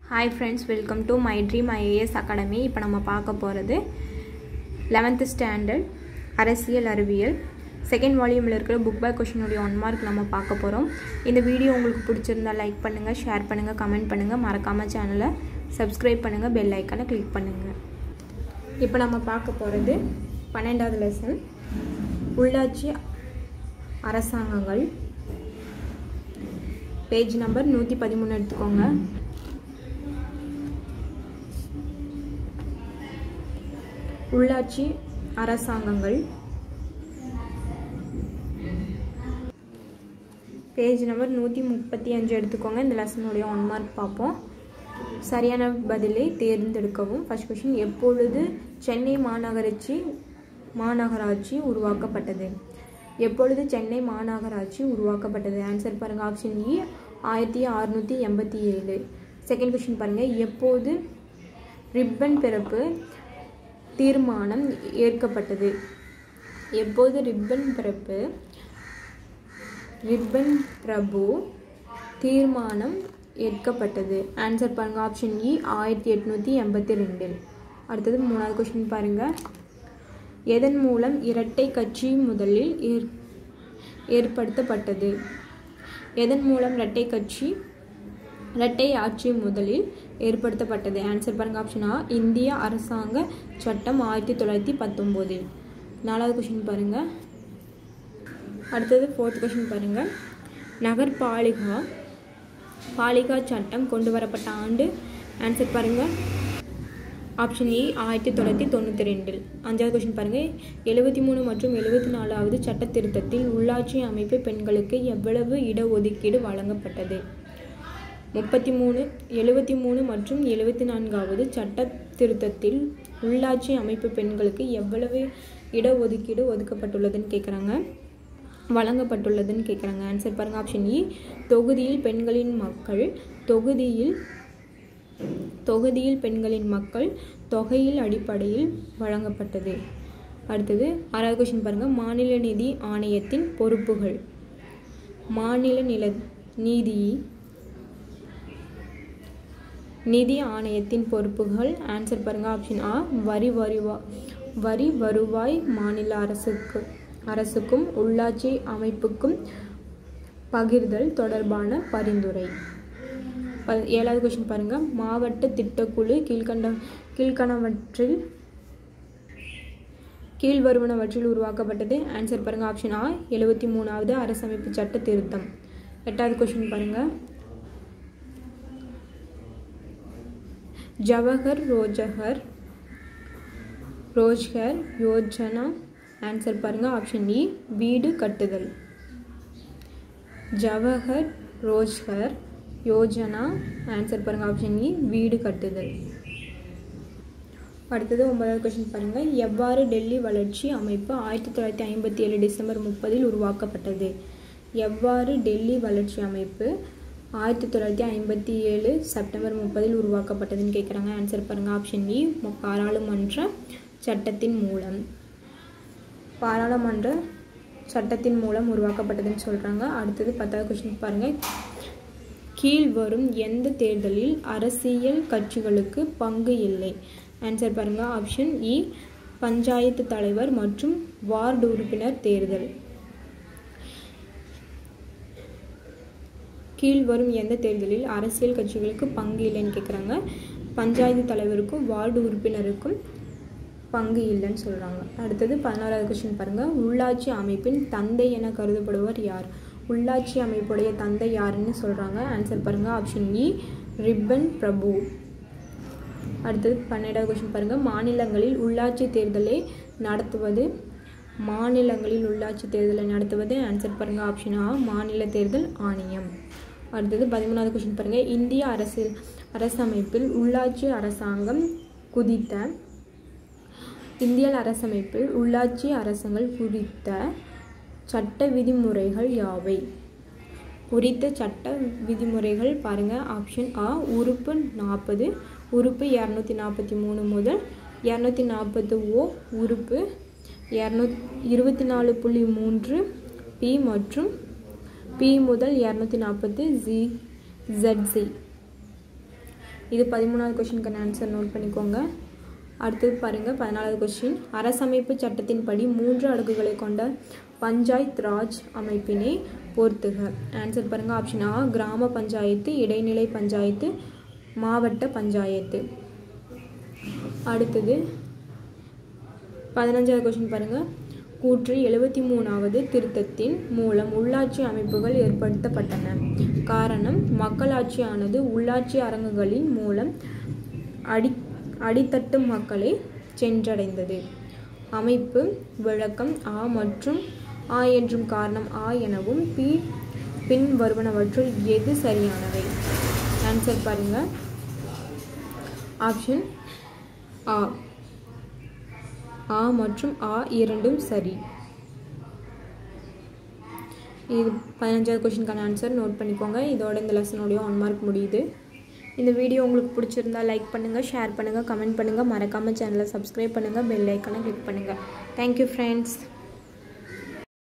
hi friends welcome to my dream IAS academy இப்போ நம்ம பார்க்க போகிறது லெவன்த்து ஸ்டாண்டர்ட் அரசியல் அறிவியல் செகண்ட் வால்யூமில் இருக்கிற புக் பை கொஷினுடைய ஒன் மார்க் நம்ம பார்க்க போகிறோம் இந்த வீடியோ உங்களுக்கு பிடிச்சிருந்தா லைக் பண்ணுங்கள் ஷேர் பண்ணுங்கள் கமெண்ட் பண்ணுங்கள் மறக்காமல் சேனலை சப்ஸ்கிரைப் பண்ணுங்கள் பெல் ஐக்கானை கிளிக் பண்ணுங்கள் இப்போ நம்ம பார்க்க போகிறது பன்னெண்டாவது லெசன் உள்ளாட்சி அரசாங்கங்கள் பேஜ் நம்பர் நூற்றி பதிமூணு எடுத்துக்கோங்க உள்ளாட்சி அரசாங்கங்கள் பேஜ் நம்பர் நூற்றி முப்பத்தி அஞ்சு எடுத்துக்கோங்க இந்த லெசனுடைய ஒன் மார்க் பார்ப்போம் சரியான பதிலை தேர்ந்தெடுக்கவும் ஃபர்ஸ்ட் கொஷின் எப்பொழுது சென்னை மாநகராட்சி மாநகராட்சி உருவாக்கப்பட்டது எப்பொழுது சென்னை மாநகராட்சி உருவாக்கப்பட்டது ஆன்சர் பாருங்கள் ஆப்ஷன் இ ஆயிரத்தி அறுநூற்றி எண்பத்தி ஏழு செகண்ட் கொஷின் பாருங்கள் எப்போது ரிப்பன் பிறப்பு தீர்மானம் ஏற்கப்பட்டது எப்போது ரிப்பன் பிறப்பு ரிப்பன் பிரபு தீர்மானம் ஏற்கப்பட்டது ஆன்சர் பாருங்கள் ஆப்ஷன் இ ஆயிரத்தி எட்நூற்றி எண்பத்தி ரெண்டில் அடுத்தது மூணாவது கொஷின் பாருங்கள் எதன் மூலம் இரட்டை கட்சி முதலில் ஏற் ஏற்படுத்தப்பட்டது எதன் மூலம் இரட்டை கட்சி இரட்டை ஆட்சி முதலில் ஏற்படுத்தப்பட்டது ஆன்சர் பாருங்க ஆப்ஷன் ஆ இந்திய அரசாங்க சட்டம் ஆயிரத்தி தொள்ளாயிரத்தி பத்தொம்போதில் நாலாவது கொஷின் பாருங்க அடுத்தது ஃபோர்த் கொஷின் பாருங்க நகர்பாலிகா பாலிகா சட்டம் கொண்டு வரப்பட்ட ஆண்டு ஆன்சர் பாருங்க ஆப்ஷன் ஏ ஆயிரத்தி தொள்ளாயிரத்தி தொண்ணூற்றி ரெண்டில் அஞ்சாவது கொஷின் பாருங்கள் எழுபத்தி மூணு மற்றும் எழுபத்தி நாலாவது சட்ட திருத்தத்தில் உள்ளாட்சி அமைப்பு பெண்களுக்கு எவ்வளவு இடஒதுக்கீடு வழங்கப்பட்டது முப்பத்தி மூணு எழுபத்தி மூணு மற்றும் எழுபத்தி நான்காவது சட்ட திருத்தத்தில் உள்ளாட்சி அமைப்பு பெண்களுக்கு எவ்வளவு இடஒதுக்கீடு ஒதுக்கப்பட்டுள்ளதுன்னு கேட்குறாங்க வழங்கப்பட்டுள்ளதுன்னு கேட்குறாங்க ஆன்சர் பாருங்கள் ஆப்ஷன் இ தொகுதியில் பெண்களின் மக்கள் தொகுதியில் தொகுதியில் பெண்களின் மக்கள் தொகையில் அடிப்படையில் வழங்கப்பட்டது அடுத்தது ஆறாவது கொஷின் பாருங்கள் மாநில நிதி ஆணையத்தின் பொறுப்புகள் மாநில நில நீதி நிதி ஆணையத்தின் பொறுப்புகள் ஆன்சர் பாருங்கள் ஆப்ஷன் ஆ வரி வருவா வரி வருவாய் மாநில அரசுக்கு அரசுக்கும் உள்ளாட்சி அமைப்புக்கும் பகிர்தல் தொடர்பான பரிந்துரை ப ஏழாவது கொஷின் பாருங்கள் மாவட்ட திட்டக்குழு கீழ்கண்ட கீழ்கணவற்றில் கீழ்வருவனவற்றில் உருவாக்கப்பட்டது ஆன்சர் பாருங்கள் ஆப்ஷன் ஆ எழுபத்தி மூணாவது அரசமைப்பு சட்ட திருத்தம் எட்டாவது கொஷின் பாருங்கள் ஜவஹர் ரோஜகர் ரோஜ்கர் யோஜனா ஆன்சர் பாருங்கள் ஆப்ஷன் இ வீடு கட்டுதல் ஜவஹர் ரோஜ்கர் யோஜனா ஆன்சர் பாருங்கள் ஆப்ஷன் இ வீடு கட்டுதல் அடுத்தது ஒன்பதாவது கொஸ்டின் பாருங்கள் எவ்வாறு டெல்லி வளர்ச்சி அமைப்பு ஆயிரத்தி தொள்ளாயிரத்தி ஐம்பத்தி ஏழு டிசம்பர் முப்பதில் உருவாக்கப்பட்டது எவ்வாறு டெல்லி வளர்ச்சி அமைப்பு ஆயிரத்தி தொள்ளாயிரத்தி ஐம்பத்தி ஏழு செப்டம்பர் முப்பதில் உருவாக்கப்பட்டதுன்னு கேட்குறாங்க ஆன்சர் பாருங்கள் ஆப்ஷன் இ பாராளுமன்ற சட்டத்தின் மூலம் பாராளுமன்ற சட்டத்தின் மூலம் உருவாக்கப்பட்டதுன்னு சொல்கிறாங்க அடுத்தது பத்தாவது கொஸ்டின் பாருங்கள் கீழ் வரும் எந்த தேர்தலில் அரசியல் கட்சிகளுக்கு பங்கு இல்லை ஆன்சர் பாருங்கள் ஆப்ஷன் இ பஞ்சாயத்து தலைவர் மற்றும் வார்டு உறுப்பினர் தேர்தல் கீழ் வரும் எந்த தேர்தலில் அரசியல் கட்சிகளுக்கு பங்கு இல்லைன்னு கேட்குறாங்க பஞ்சாயத்து தலைவருக்கும் வார்டு உறுப்பினருக்கும் பங்கு இல்லைன்னு சொல்கிறாங்க அடுத்தது பதினாறாவது கொஸ்டின் பாருங்கள் உள்ளாட்சி அமைப்பின் தந்தை என கருதப்படுவர் யார் உள்ளாட்சி அமைப்புடைய தந்தை யாருன்னு சொல்கிறாங்க ஆன்சர் பாருங்கள் ஆப்ஷன் இ ரிப்பன் பிரபு அடுத்தது பன்னெண்டாவது கொஸ்டின் பாருங்கள் மாநிலங்களில் உள்ளாட்சி தேர்தலை நடத்துவது மாநிலங்களில் உள்ளாட்சி தேர்தலை நடத்துவது ஆன்சர் பாருங்கள் ஆப்ஷன் ஆ மாநில தேர்தல் ஆணையம் அடுத்தது பதிமூணாவது கொஸ்டின் பாருங்கள் இந்திய அரசியல் அரசமைப்பில் உள்ளாட்சி அரசாங்கம் குதித்த இந்திய அரசமைப்பில் உள்ளாட்சி அரசங்கள் குறித்த சட்ட விதிமுறைகள் யாவை குறித்த சட்ட விதிமுறைகள் பாருங்கள் ஆப்ஷன் ஆ உறுப்பு நாற்பது உறுப்பு இரநூத்தி நாற்பத்தி மூணு முதல் இரநூத்தி நாற்பது ஓ உறுப்பு இரநூ இருபத்தி நாலு புள்ளி மூன்று பி மற்றும் பி முதல் இரநூத்தி நாற்பது ஜி ZC இது பதிமூணாவது கொஷினுக்கான ஆன்சர் நோட் பண்ணிக்கோங்க அடுத்தது பாருங்கள் பதினாலாவது கொஸ்டின் அரசமைப்பு சட்டத்தின்படி மூன்று அடுக்குகளை கொண்ட பஞ்சாயத் ராஜ் அமைப்பினை பொறுத்துக ஆன்சர் பாருங்கள் ஆப்ஷன் ஆ கிராம பஞ்சாயத்து இடைநிலை பஞ்சாயத்து மாவட்ட பஞ்சாயத்து அடுத்தது பதினஞ்சாவது கொஸ்டின் பாருங்கள் கூற்று எழுபத்தி மூணாவது திருத்தத்தின் மூலம் உள்ளாட்சி அமைப்புகள் ஏற்படுத்தப்பட்டன காரணம் மக்களாட்சியானது உள்ளாட்சி அரங்குகளின் மூலம் அடி அடித்தட்டு மக்களை சென்றடைந்தது அமைப்பு விளக்கம் ஆ மற்றும் ஆ என்றும் காரணம் ஆ எனவும் பி பின் வருவனவற்றுள் எது சரியானவை ஆன்சர் பாருங்க ஆப்ஷன் ஆ ஆ மற்றும் ஆ இரண்டும் சரி இது பதினஞ்சாவது கொஷினுக்கான ஆன்சர் நோட் பண்ணிக்கோங்க இதோட இந்த லெசனோடைய ஒன் மார்க் முடியுது இந்த வீடியோ உங்களுக்கு பிடிச்சிருந்தா லைக் பண்ணுங்கள் ஷேர் பண்ணுங்கள் கமெண்ட் பண்ணுங்கள் மறக்காமல் சேனலை சப்ஸ்கிரைப் பண்ணுங்கள் பெல் ஐக்கனை கிளிக் பண்ணுங்கள் தேங்க்யூ ஃப்ரெண்ட்ஸ்